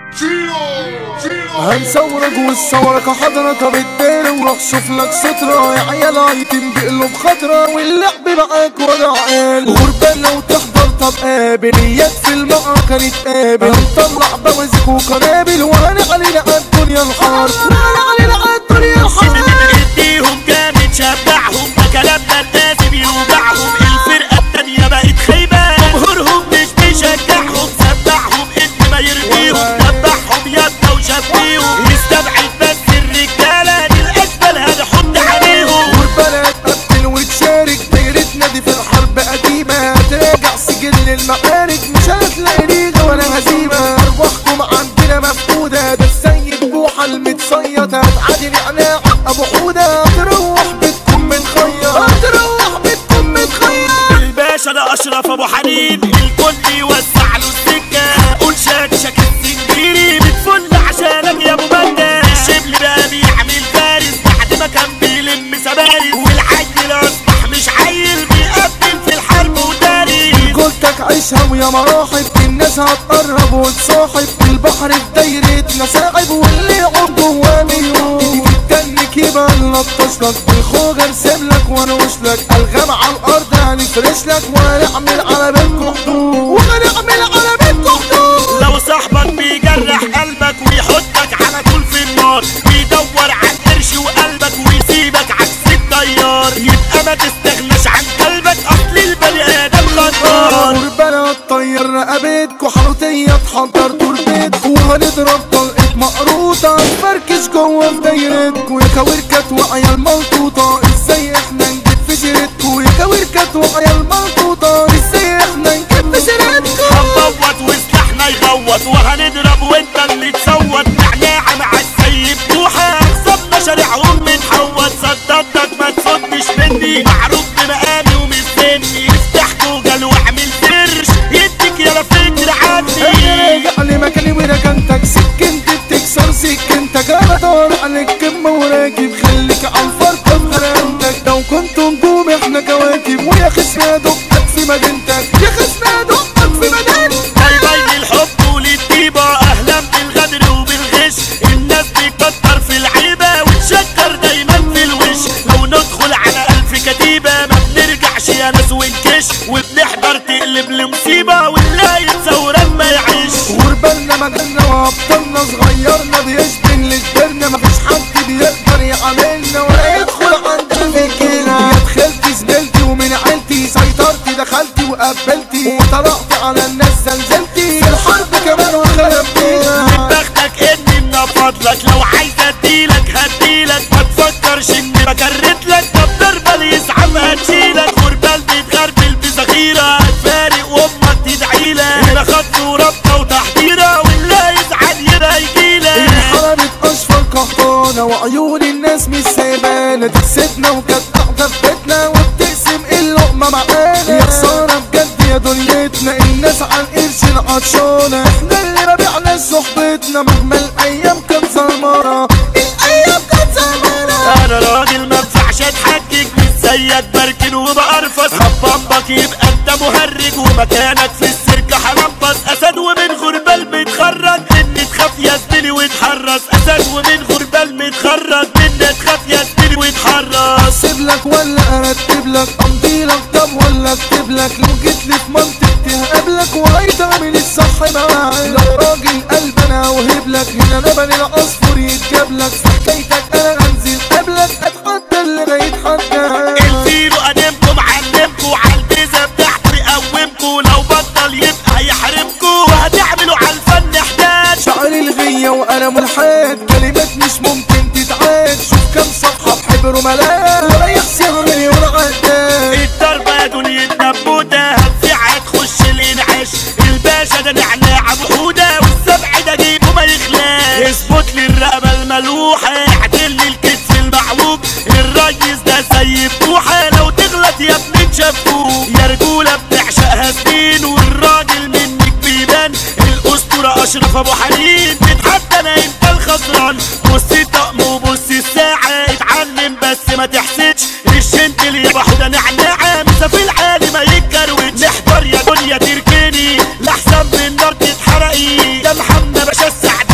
هنصورك والصورك حضرتها بالدار وروح شوف لك سترة يا عيال عيتم بقلوب خضرة واللعب معاك ولا عقال غربان لو تحضر طب قابل اياك في المعركة نتقابل هنطلع بوازيك وقنابل وهنعلن على الدنيا الحرب وهنعلن على الدنيا الحرب اديهم جامد شبعهم ده كلامنا لازم يوجعهم الفرقة التانية بقت خايبة جمهورهم مش بيشجعهم سبعهم ان ما يرضيهم دبعهم يبقى وشبيهم يستبعد بس الرجالة دي الأجمل هنحط عليهم والبلد قتل وتشارك دايرتنا دي في الحرب قديمة تراجع سجل المعارك مش هتلاقي ليغة ولا هزيمة أرواحكم عندنا مفقودة ده السيد بوحة المتصيد هتعادل إقناع أبو حودة تروح بيتكم من خير تروح بيتكم من خير الباشا ده اشرف ابو حنين الكل يوسع له السكه قول شكشك السنجيري بتفل عشانك يا ابو بنا الشبل بقى بيعمل فارس بعد ما كان بيلم سبارس والعيل اصبح مش عيل بيقدم في الحرب وداري قلتك عيشها ويا مراحب الناس هتقرب وتصاحب البحر في دايرتنا ساعب واللي يقعد جواه مليون تتنك يبقى نلطش لك بالخوجة ارسم لك وانوش لك الغام على الارض هنفرش لك وهنعمل على بيتكم حدود وهنعمل على بيتكم حدود لو صاحبك بيجرح قلبك ويحطك على طول في النار بيدور عن قرش وقلبك ويسيبك عكس الطيار يبقى ما تستغناش عن قلبك اصل البني ادم غدار وربنا تطير رقبتك وحروتية تحضر تربتك وهنضرب طلقة مقروطة نفركش جوه في دايرتك ويا كويركت وعيال ملطوطة ازاي احنا نجيب في سيرتك ويا كويركت وعيال ملطوطة ازاي احنا نجيب في سيرتك هنبوط وسلاحنا يغوط وهنضرب وانت اللي تصوت نعناع مع السيب بوحة خصمنا شارعهم بنحوط صدقتك ما تفضش مني معروف بمقامي ومستني افتح جوجل واعمل سيرش يديك يا فكر عني راجع لمكاني وركنتك سكنت بتكسر سكنتك انا دور عليك كم وراكب خليك على الفرقة في غرامتك لو كنتوا نجوم احنا كواكب ويا خسنا دقتك في مدينتك يا خسنا دقتك في مدينتك باي باي للحب وللطيبة اهلا بالغدر وبالغش الناس بتكتر في العيبة وتشكر دايما في الوش لو ندخل على الف كتيبة ما بنرجعش يا ناس ونكش وبنحضر تقلب لمصيبة ونلاقي ثورات ما يعيش وربنا مجالنا وابطالنا صغيرنا بيشبه اللي كبرنا مفيش حد بيقدر يعاملنا ولا يدخل عندنا في الجيلة يا دخلتي زميلتي ومن عيلتي سيطرتي دخلتي وقبلتي وطلعت على الناس زلزلتي في الحرب كمان وخربتيها بختك اني من فضلك لو عايز اديلك هديلك ما تفكرش اني بكرت لك طب ضربة اللي يسعب هتشيلك غربال بيتغربل بذخيرة هتفارق وامك تدعيلك هنا خط وربطة وتحضيرة واللي يزعل يبقى يجيلك انحرمت اشفر قهطانة وعيون الناس مش سايبانا تكسبنا وكانت قاعدة في بيتنا وبتقسم اللقمة معانا يا خسارة بجد يا دنيتنا الناس عن قرش العطشانة احنا اللي ما بعناش صحبتنا مهما الايام كانت ظلمانة الايام كانت ظلمانة انا راجل ما ينفعش اتحجج مش زيك بركن وبقرفص هبمبك يبقى انت مهرج ومكانك في السيرك هنبص اسد ومن غربال بيتخرج ان تخاف يا زميلي وتحرص اسد ومن غربال متخرج ان تخاف يا زميلي وتحرص اسيب لك ولا ارتب لك امضي لك طب ولا اكتب لك لو جيت لي في منطقتي هقابلك وهيتعمل الصح معاك لو راجل قلب انا اوهب لك هنا لبن العصفور يتجاب لك في حكايتك انا انزل قبلك اتحدى اللي ما يتحدى الفيلو قدمكم علمكم عالبيزة بتاعته يقومكم لو بطل يبقى يحرمكم وهتعملوا عالفن حداد شعر الغية وقلم الحاد كلمات مش ممكن تتعاد شوف كم صفحة بحبر ملاك ولا يحسب مليون عداد الضربة يا دنيا نبوتة هتفيع تخش الانعاش الباشا ده نعناع بحودة والسبع ده جيبه ما يخلاش اثبت لي الرقبة الملوحة اعدل لي الكتف المعوج الريس ده سيب بوحة لو تغلط يا ابني تشافوه يا رجولة بتعشقها سنين والراجل منك بيبان الاسطورة اشرف ابو حنين تتحدى انا انت الخسران بص الطقم وبص الساعة اتعلم بس ما تحسدش الشنتل يا بحودة نعناعة مسافي العالي ما يتكروتش نحضر يا دنيا تركني لحسن من نار تتحرقي ده محمد باشا السعد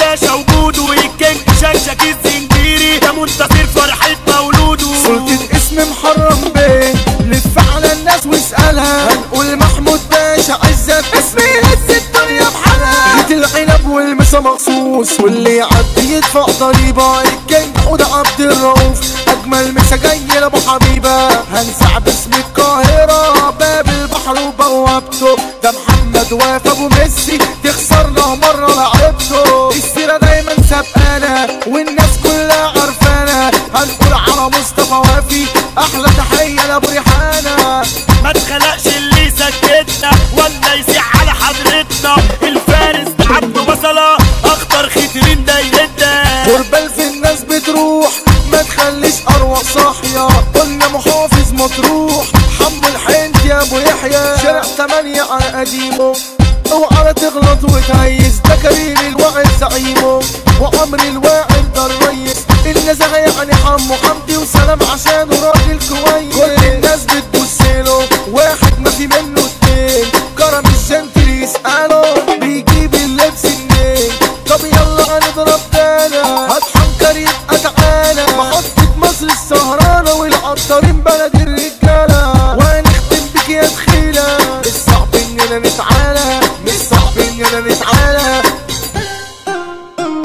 الباشا وجوده والكينج شكشك الزنجيري ده منتصر فرحة مولوده سلطة اسم محرم بيه لف على الناس واسألها هنقول محمود باشا عزت اسمي هز الدنيا بحالها جيت العنب والمسا مخصوص واللي يعدي يدفع ضريبة الكينج حود عبد الرؤوف أجمل مسا جاي لأبو حبيبة هنسع باسم القاهرة باب البحر وبوابته ده محمد واقف أبو ميسي تخسرنا مرة لعبته السيرة دايما سابقانا والناس كلها عارفانا هنقول على مصطفى وافي أحلى تحية لأبو ريحانة ما اتخلقش اللي سكتنا ولا يسيح على حضرتنا الفارس ده عبده بصلة اخطر خطرين دايرتنا غربال في الناس بتروح ما تخليش أروع صاحية قلنا محافظ مطروح حمو الحنت يا أبو يحيى شارع تمانية على قديمه اوعى تغلط وتهيس ده كريم الوعد زعيمه وعمر الواعد ده الريس النزهة يعني حمو حمدي وسلام عشانه راجل كويس كل الناس بتبص